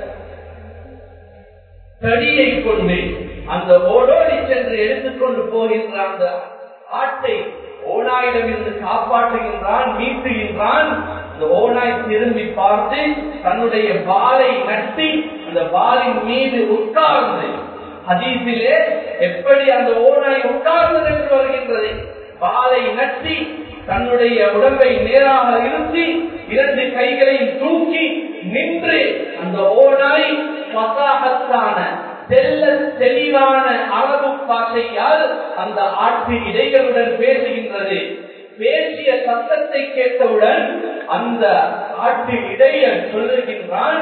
தடியை கொண்டு அந்த ஓடோடி சென்று எடுத்துக்கொண்டு போகின்ற அந்த ஆட்டை ஓனாயிடமிருந்து காப்பாற்றுகின்றான் மீட்டுகின்றான் அந்த ஓனாய் திரும்பி பார்த்து தன்னுடைய பாலை நட்டி அந்த பாலின் மீது உட்கார்ந்து ஹதீஸிலே எப்படி அந்த ஓனாய் உட்கார்ந்தது என்று வருகின்றது பாலை நட்டி தன்னுடைய உடம்பை நேராக இருத்தி இரண்டு கைகளையும் தூக்கி நின்று அந்த ஓனாய் பசாகத்தான தெல்ல தெளிவான அரபு பாஷையால் அந்த ஆற்று இடைகளுடன் பேசுகின்றது பேசிய சத்தத்தை கேட்டவுடன் அந்த ஆட்டு இடையன் சொல்லுகின்றான்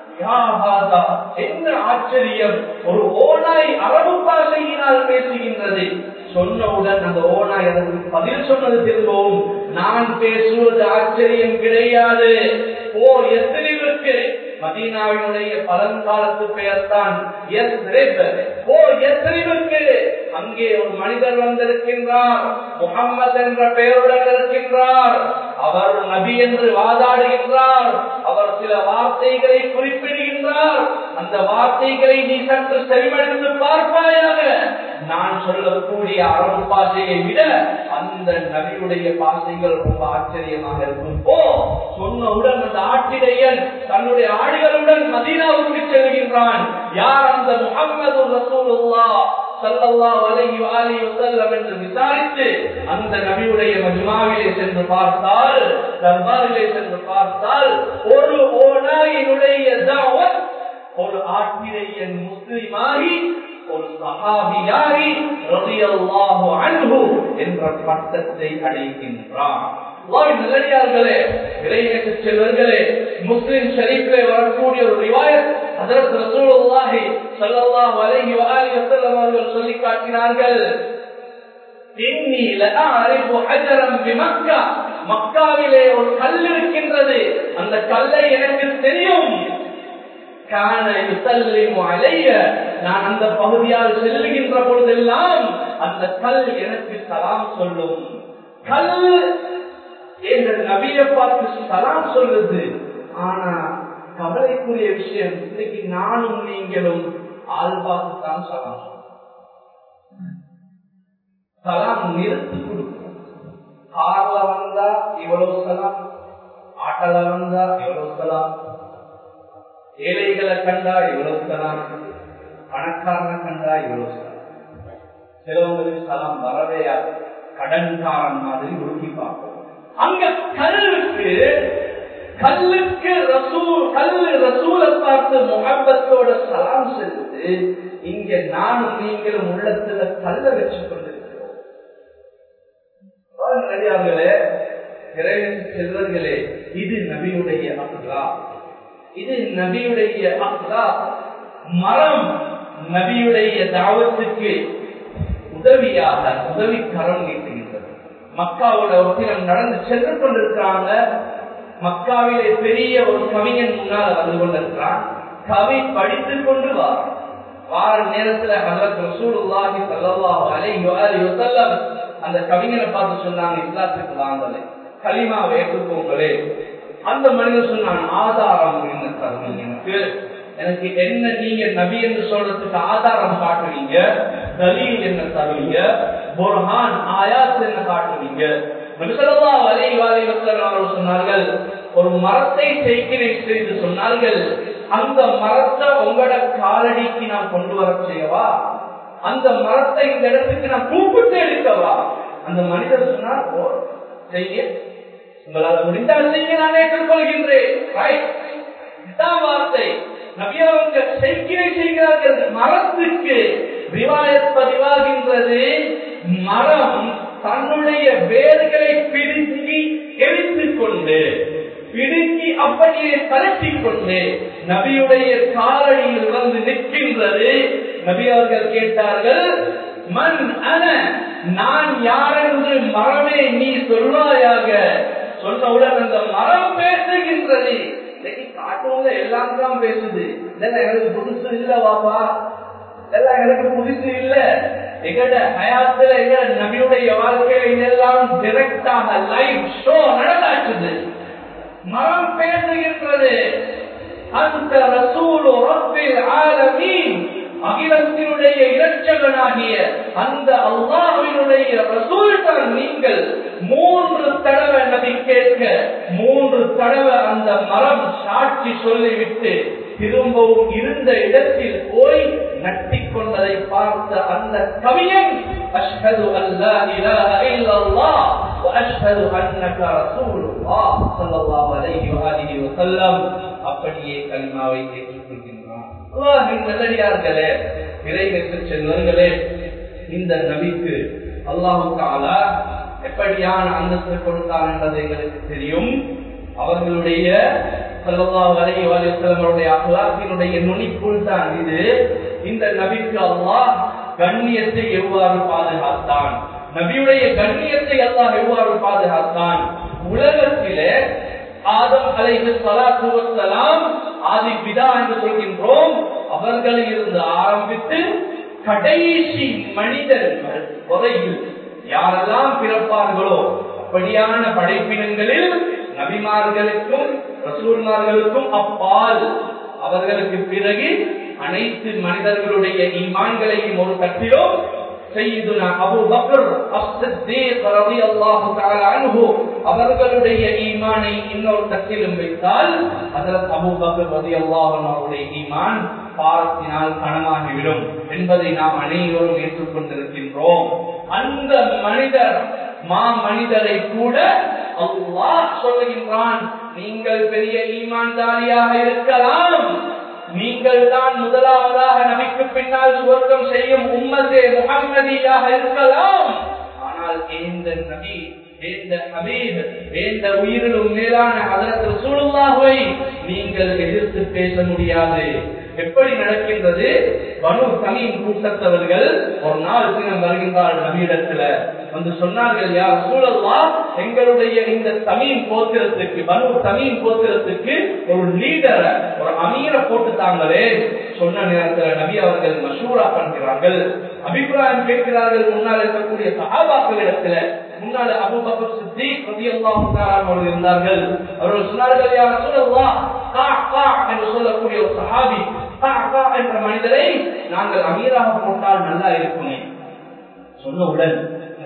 என்ன ஆச்சரியம் ஒரு ஓனாய் அரபு பாஷையினால் பேசுகின்றது சொன்னவுடன் அந்த ஓனாய் அதற்கு பதில் சொன்னது திரும்பவும் நான் பேசுவது ஆச்சரியம் கிடையாது ஓ எத்தனைவிற்கு மதீனாவினுடைய பழங்காலத்து பெயர் தான் ஓ எத்தனைவிற்கு அங்கே ஒரு மனிதர் வந்திருக்கின்றார் முகம்மது என்ற பெயருடன் இருக்கின்றார் அவர் நபி என்று வாதாடுகின்றார் அவர் சில வார்த்தைகளை குறிப்பிடுகின்றார் அந்த வார்த்தைகளை நீ சற்று செவிமடுத்து பார்ப்பாயாக நான் சொல்லக்கூடிய அரபு பாஷையை விட அந்த நபியுடைய பாஷைகள் ரொம்ப ஆச்சரியமாக இருக்கும் ஓ சொன்னவுடன் அந்த ஆட்டிடையன் தன்னுடைய ஆடுகளுடன் மதீனாவுக்கு செல்கின்றான் யார் அந்த முகமது ரசூலுல்லா சல்லல்லாஹு அலைஹி வஆலிஹி வஸல்லம் என்று விசாரித்து அந்த நபியுடைய மஜ்மாவிலே சென்று பார்த்தால் தர்பாரிலே சென்று பார்த்தால் ஒரு ஓனாயினுடைய தாவத் ஒரு ஆட்டிரையன் முஸ்லிமாகி ஒரு சஹாபியாகி ரலியல்லாஹு அன்ஹு என்ற பட்டத்தை அடைகின்றார் நல்லடியார்களே இறைநேற்று செல்வர்களே முஸ்லிம் ஷரீஃபிலே வரக்கூடிய ஒரு ரிவாயத் அதற்கு ரசூலுல்லாஹி ஸல்லல்லாஹு அலைஹி வஆலிஹி வஸல்லம் அவர்கள் சொல்லி காட்டினார்கள் இன்னி லஅரிஃபு ஹஜரம் பிமக்கா மக்காவிலே ஒரு கல் இருக்கின்றது அந்த கல்லை எனக்கு தெரியும் கான யுசல்லிமு அலைய நான் அந்த பகுதியால் செல்லுகின்ற பொழுதெல்லாம் அந்த கல் எனக்கு சலாம் சொல்லும் கல் எங்கள் நபிய பார்த்து சலாம் சொல்லுது ஆனா கவலைக்குரிய விஷயம் இன்னைக்கு நானும் நீங்களும் ஆள் பார்த்துத்தான் சலாம் சலாம் நிறுத்தி கொடுக்கும் கார்ல வந்தா இவ்வளவு சலாம் ஆட்டல வந்தா இவ்வளவு சலாம் ஏழைகளை கண்டா இவ்வளவு சலாம் பணக்காரனை கண்டா இவ்வளவு சலாம் சிலவங்களுக்கு சலாம் வரவையா கடன்காரன் மாதிரி ஒழுக்கி பார்ப்போம் அங்க கல்லுக்கு கல்லுக்கு ரசூல் கல்லு ரசூலை பார்த்து முகப்பத்தோட சலாம் செலுத்து இங்க நானும் நீங்களும் உள்ளத்துல கல்ல வச்சு கொண்டிருக்கிறோம் நடிகார்களே செல்வர்களே இது நபியுடைய அப்லா இது நபியுடைய அப்லா மரம் நபியுடைய தாவத்துக்கு உதவியாக உதவி கரம் நீட்டுகின்றது மக்காவோட ஒத்திரம் நடந்து சென்று கொண்டிருக்கிறாங்க மக்காவிலே பெரிய ஒரு கவிஞன் முன்னால் வந்து கொண்டிருக்கிறான் கவி படித்துக் கொண்டு வார் வார நேரத்துல ஹசரத் ரசூலுல்லாஹி ஸல்லல்லாஹு அலைஹி வஸல்லம் வஸல்லம் அந்த கவிஞனை பார்த்து சொன்னாங்க இஸ்லாத்துக்கு வாங்கலே கலிமாவை ஏற்றுக்கோங்களே அந்த மனிதன் சொன்னான் ஆதாரம் என்ன தருவீங்க எனக்கு எனக்கு என்ன நீங்க நபி என்று சொல்றதுக்கு ஆதாரம் காட்டுவீங்க தலீல் என்ன தருவீங்க புர்ஹான் ஆயாத் என்ன காட்டுவீங்க சொன்னார்கள் ஒரு மரத்தை செய்கிறே செய்து சொன்னார்கள் அந்த மரத்தை உங்களோட காலடிக்கு நான் கொண்டு வர செய்யவா அந்த மரத்தை இந்த இடத்துக்கு நான் கூப்பிட்டு எடுக்கவா அந்த மனிதர் சொன்னார் ஓ செய்ய உங்களால் முடிந்தால் செய்ய நான் ஏற்றுக்கொள்கின்றேன் வார்த்தை நபியவங்க செய்கிறே செய்கிறார்கள் மரத்துக்கு ரிவாயத் பதிவாகின்றது மரம் தன்னுடைய வேர்களை பிடுங்கி எரித்துக் கொண்டு பிடுங்கி அப்படியே கலட்டிக் கொண்டு நபியுடைய காலடியில் வந்து நிற்கின்றது நபி அவர்கள் கேட்டார்கள் மண் அன நான் யாரென்று மரமே நீ சொல்வாயாக சொன்னவுடன் அந்த மரம் பேசுகின்றது இன்னைக்கு காட்டுவங்க எல்லாம் தான் பேசுது இதெல்லாம் எனக்கு புதுசு இல்ல வாப்பா இதெல்லாம் எனக்கு புதுசு இல்ல எங்கட ஹயாத்துல எங்க நபியுடைய வாழ்க்கையில இதெல்லாம் டிரெக்டாக லைவ் ஷோ நடந்தாச்சுது மரம் பேசுகின்றது அந்த ரசூலு ரப்பில் ஆலமீன் அகிலத்தினுடைய இரட்சகனாகிய அந்த அல்லாஹினுடைய ரசூல் தான் நீங்கள் மூன்று தடவை நபி கேட்க மூன்று தடவை அந்த மரம் சாட்சி சொல்லிவிட்டு திரும்பவும் இருந்த இடத்தில் போய் நட்டி கொண்டதை பார்த்த அந்த கவியன் அஷ்ஹது அல்லா இலாஹ இல்லல்லாஹ் واشهد انك رسول الله صلى الله عليه واله وسلم அப்படியே கலிமாவை ஏற்றுக்கொள்கின்றான் அல்லாஹின் நல்லடியார்களே இறைவனுக்கு செல்வர்களே இந்த நபிக்கு அல்லாஹு தாலா எப்படியான அந்தஸ்து கொடுத்தான் என்பது எங்களுக்கு தெரியும் அவர்களுடைய அவர்களுடைய அகலாத்தினுடைய நுனிக்குள் தான் இது இந்த நபிக்கு அல்லாஹ் கண்ணியத்தை எவ்வாறு பாதுகாத்தான் நபியுடைய கண்ணியத்தை அல்லாஹ் எவ்வாறு பாதுகாத்தான் உலகத்திலே ஆதம் அலைஹி ஸலாத்து வஸ்ஸலாம் ஆதி பிதா என்று சொல்கின்றோம் அவர்களில் இருந்து ஆரம்பித்து கடைசி மனிதர்கள் வரையில் யாரெல்லாம் பிறப்பார்களோ அப்படியான படைப்பினங்களில் நபிமார்களுக்கும் ரசூல்மார்களுக்கும் அப்பால் அவர்களுக்கு பிறகு அனைத்து மனிதர்களுடைய ஈமான்களையும் ஒரு கட்டிலும் செய்யுதுனா அபு பக்கர் அவர்களுடைய ஈமானை இன்னொரு தட்டிலும் வைத்தால் அதற்கு அபு பக்கர் ரதி அல்லாஹனுடைய ஈமான் பாரத்தினால் கனமாகிவிடும் என்பதை நாம் அனைவரும் ஏற்றுக்கொண்டிருக்கின்றோம் அந்த மனிதர் மா மனிதரை கூட அல்லாஹ் சொல்லுகின்றான் நீங்கள் பெரிய ஈமான்தாரியாக இருக்கலாம் நீங்கள் தான் முதலாவதாக நபிக்கு பின்னால் சுவர்க்கம் செய்யும் உம்மதே முகம்மதியாக இருக்கலாம் ஆனால் இந்த நபி இந்த ஹபீப் இந்த உயிரிலும் மேலான அதற்கு சூழ்நாவை நீங்கள் எதிர்த்து பேச முடியாது எப்படி நடக்கின்றது பனு தனியின் கூட்டத்தவர்கள் ஒரு நாள் தினம் வருகின்றார் நபியிடத்துல வந்து சொன்னார்கள் யார் சூழல்வா எங்களுடைய இந்த தமிழ் கோத்திரத்துக்கு பனு தமிழ் கோத்திரத்துக்கு ஒரு லீடரை ஒரு அமீரை போட்டுத்தாங்களே சொன்ன நேரத்தில் நபி அவர்கள் மஷூரா பண்ணுகிறார்கள் அபிப்பிராயம் கேட்கிறார்கள் முன்னால் இருக்கக்கூடிய சகாபாக்களிடத்துல முன்னாள் அபுபக்கர் சித்திக் ரலியல்லாஹு தஆலா அவர்கள் இருந்தார்கள் அவர்கள் சொன்னார்கள் யா ரசூலல்லாஹ் கா கா என்று சொல்லக்கூடிய ஒரு சஹாபி கா கா என்ற மனிதரை நாங்கள் அமீராக போட்டால் நல்லா இருக்குமே சொன்னவுடன்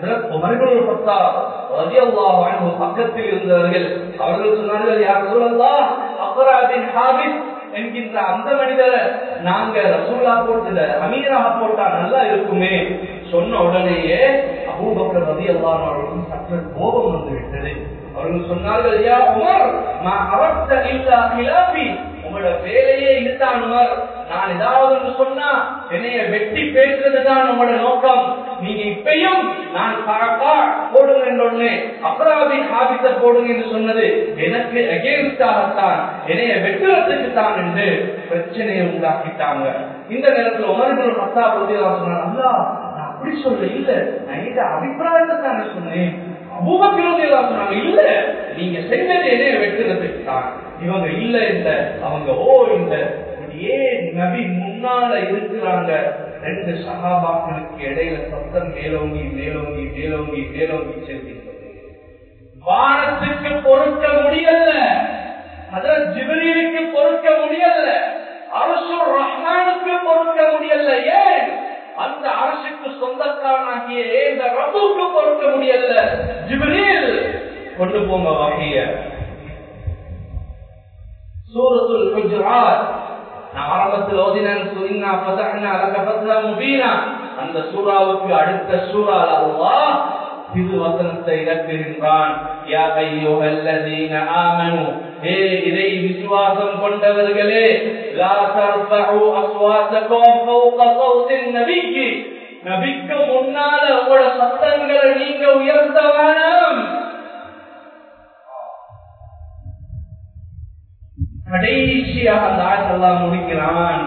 பக்கத்தில் இருந்தவர்கள் அவர்கள் சொன்னார்கள் யார் சூழல்லா அப்ராபின் ஹாபிஸ் என்கின்ற அந்த மனிதரை நாங்க ரசூல்லா போட்டுல அமீராக போட்டா நல்லா இருக்குமே சொன்ன உடனேயே அபூபக்கர் ரதி அல்லாஹ் சற்று கோபம் வந்து விட்டது அவர்கள் சொன்னார்கள் யா உமர் நான் அரப்த இல்லா கிலாபி உங்களோட வேலையே இதுதான் உமர் நான் ஏதாவது ஒன்று சொன்னா என்னைய வெட்டி பேசுறது தான் உங்களோட நோக்கம் நீங்க இப்பயும் நான் பரப்பா போடுங்க என்று அபராதி ஹாபித்த போடுங்க என்று சொன்னது எனக்கு அகேன்ஸ்டாகத்தான் என்னைய வெட்டுறதுக்கு தான் என்று பிரச்சனையை உண்டாக்கிட்டாங்க இந்த நேரத்தில் உமர்கள் மத்தா பகுதியாக சொன்னார் அல்லா நான் அப்படி சொல்ல இல்ல நான் இந்த அபிப்பிராயத்தை தானே சொன்னேன் அபூபக்கிரோதியெல்லாம் சொன்னாங்க இல்ல நீங்க செஞ்சது என்னைய வெட்டுறதுக்கு தான் இவங்க இல்ல இந்த அவங்க ஓ இந்த ஏன் நபி முன்னால இருக்கிறாங்க ரெண்டு சகாபாக்களுக்கு இடையில சத்தம் மேலோங்கி மேலோங்கி மேலோங்கி மேலோங்கி செல்கின்றது வானத்துக்கு பொறுக்க முடியல அதான் ஜிபரீலுக்கு பொறுக்க முடியல அரசு ரஹ்மானுக்கு பொறுக்க முடியல ஏன் அந்த அரசுக்கு சொந்தக்காரனாகிய இந்த ரபுக்கு பொறுக்க முடியல ஜிபரீல் கொண்டு போங்க வகைய சூரத்துல் குஜராத் நான் ஆரம்பத்தில் ஓதினேன் சுரினா பதஹ்னா லக ஃபத்ஹா முபீனா அந்த சூராவுக்கு அடுத்த சூறால அல்லாஹ் திரு வசனத்தை இறக்குகின்றான் யா அய்யுஹல்லதீன ஆமனு ஏ இதை விசுவாசம் கொண்டவர்களே லா தர்ஃபஉ அஸ்வாத்தகும் ஃபௌக ஸௌத்தின் நபிக்கு நபிக்கு முன்னால உங்களோட சத்தங்களை நீங்க உயர்த்த வேணாம் கடைசியாக அந்த ஆயத்தெல்லாம் முடிக்கிறான்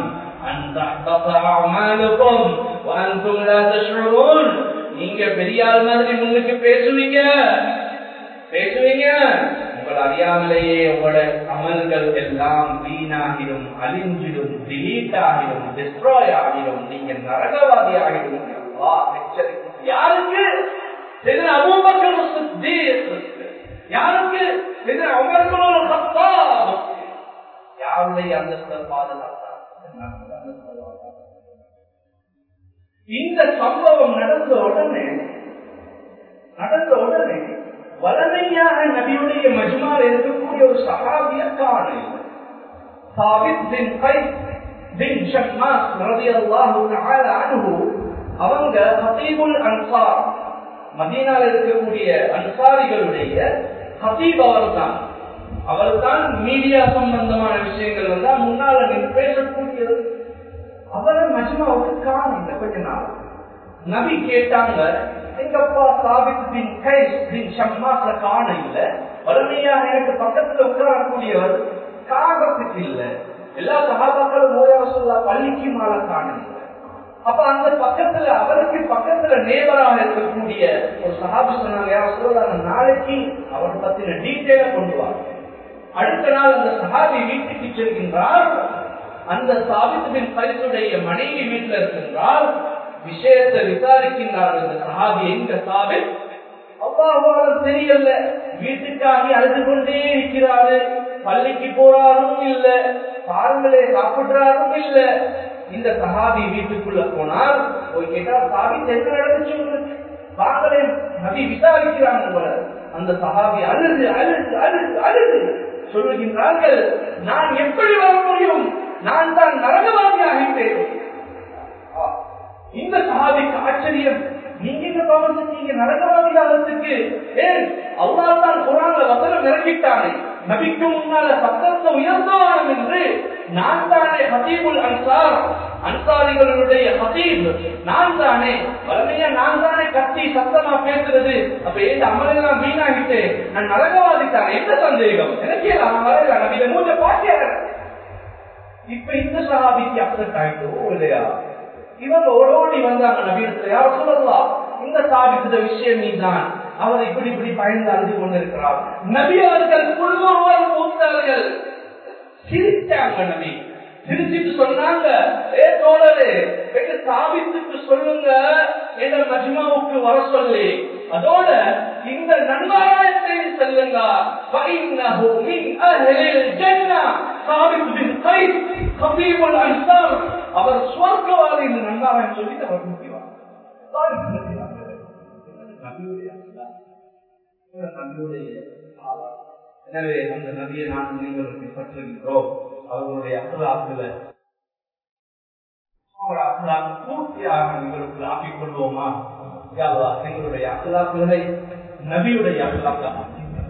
நீங்க பெரியாள் மாதிரி முன்னுக்கு பேசுவீங்க பேசுவீங்க உங்களை அறியாமலேயே உங்களோட அமல்கள் எல்லாம் வீணாகிடும் அழிஞ்சிடும் டிலீட் ஆகிடும் டிஸ்ட்ராய் ஆகிடும் நீங்க நரகவாதி ஆகிடும் எச்சரிக்கை யாருக்கு எதிர அபூபக்கர் சித்தீக் யாருக்கு எதிர உமர் கத்தாப் யாருடைய அந்தஸ்தை பாதுகாத்தார் இந்த சம்பவம் நடந்த உடனே நடந்த உடனே வளமையாக நபியுடைய மஜ்மால் இருக்கக்கூடிய ஒரு சகாபிய காணல் சாபித் பின் கைஸ் பின் ஷம்மாஸ் ரலியல்லாஹு தஆலா அன்ஹு அவங்க ஹதீபுல் அன்சார் மதீனால இருக்கக்கூடிய அன்சாரிகளுடைய ஹதீப் அவர்தான் அவர்தான் மீடியா சம்பந்தமான விஷயங்கள் வந்தா முன்னால நின்று பேசக்கூடியது அவரை மஜ்மாவுக்கு காணல கொஞ்ச நாள் நபி கேட்டாங்க எங்கப்பா சாபித் பின் கைஸ் பின் ஷம்மாஸ்ல காண இல்ல வறுமையாக எனக்கு பக்கத்துல உட்காரக்கூடியவர் காரணத்துக்கு இல்ல எல்லா சகாபாக்களும் ஓயார சொல்லா பள்ளிக்கு மாலை காண இல்ல அப்ப அந்த பக்கத்துல அவருக்கு பக்கத்துல நேபராக இருக்கக்கூடிய ஒரு சகாபி சொன்னாங்க யார சொல்லலாங்க நாளைக்கு அவர் பத்தின டீட்டெயில கொண்டு வாங்க அடுத்த நாள் அந்த சகாபி வீட்டுக்கு செல்கின்றார் அந்த சாபித்தின் பரிசுடைய மனைவி வீட்டில் இருக்கின்றால் விஷயத்தை விசாரிக்கின்றார் இந்த சகாபி எங்க சாபித் அவ்வாறு தெரியல வீட்டுக்காகி அழுது கொண்டே இருக்கிறாரு பள்ளிக்கு போறாரும் இல்ல பாருங்களே சாப்பிடுறாரும் இல்ல இந்த சகாபி வீட்டுக்குள்ள போனால் போய் கேட்டா சாபி என்ன நடந்துச்சு உங்களுக்கு வாங்களே நபி விசாரிக்கிறாங்க போல அந்த சகாபி அழுது அழுது அழுது அழுது சொல்லுகின்றார்கள் நான் எப்படி வர முடியும் நான் தான் நரகவாதி ஆகிட்டேன் இந்த சகாபிக்கு ஆச்சரியம் நீங்க என்ன பாவம் செஞ்சீங்க நரகவாதி ஆகிறதுக்கு ஏன் அல்லா தான் குரான்ல வசனம் இறக்கிட்டானே நபிக்கு முன்னால சத்தத்தை உயர்ந்தவானம் என்று நான் தானே ஹசீபுல் அன்சார் அன்சாரிகளுடைய ஹசீப் நான் தானே வலிமையா நான் தானே கத்தி சத்தமா பேசுறது அப்ப ஏன் அமலெல்லாம் வீணாகிட்டு நான் நரகவாதித்தானே என்ன சந்தேகம் எனக்கே நான் வரல நபியில மூஞ்ச பாக்கியாரு இப்ப இந்த சஹாபிக்கு அப்செட் ஆயிட்டோ இல்லையா இவங்க ஓடோடி வந்தாங்க நபீனத்துல யார் சொல்லலாம் இந்த சாபித்த விஷயம் நீ தான் அவர் இப்படி இப்படி பயந்து அழுது கொண்டிருக்கிறார் நபி அவர்கள் முன்னொருவர் மூத்தார்கள் சிரிச்சாங்க நபி சிரிச்சிட்டு சொன்னாங்க ஏ தோழரே எங்க சாபித்துக்கு சொல்லுங்க எங்க மஜ்மாவுக்கு வர சொல்லி அதோட இந்த நன்மாராயத்தை செல்லுங்க فإنه من أهل الجنة ثابت بن قيس خطيب الأنصار அவர் சுவர்க்கவாதி இந்த நன்மாராயம் சொல்லி அவர் முக்கியவார் எனவே அந்த நபியை நான் நீங்கள் பற்றுகின்றோம் அவர்களுடைய அகலாக்குல பூர்த்தியாக எங்களுக்கு ஆக்கிக் கொள்வோமா எங்களுடைய அகலாக்குகளை நபியுடைய அகலாக்காக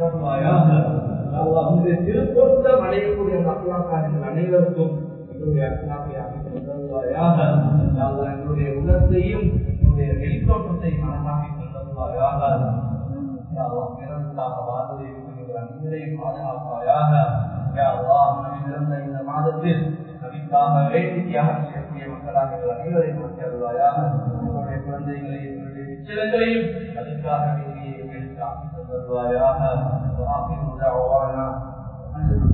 திருப்பொருத்தம் அடையக்கூடிய அகலாக்காரர்கள் அனைவருக்கும் எங்களுடைய அகலாக்கை ஆக்கிக் கொள்வாயாக எங்களுடைய உலகத்தையும் எங்களுடைய வெளித்தோட்டத்தையும் அழகாக்கிக் கொள்வாயாக அனைவரையும் பாதுகாப்பாயாக இந்த மாதத்தில் நபிக்காக வேடிக்கையாக செய்யக்கூடிய மக்களாக எங்கள் அனைவரையும் மக்கள்வாயாக உங்களுடைய குழந்தைகளையும் எங்களுடைய நிச்சயங்களையும் அதுக்காக வேண்டிய எடுத்து ஆக்கி தருவாயாக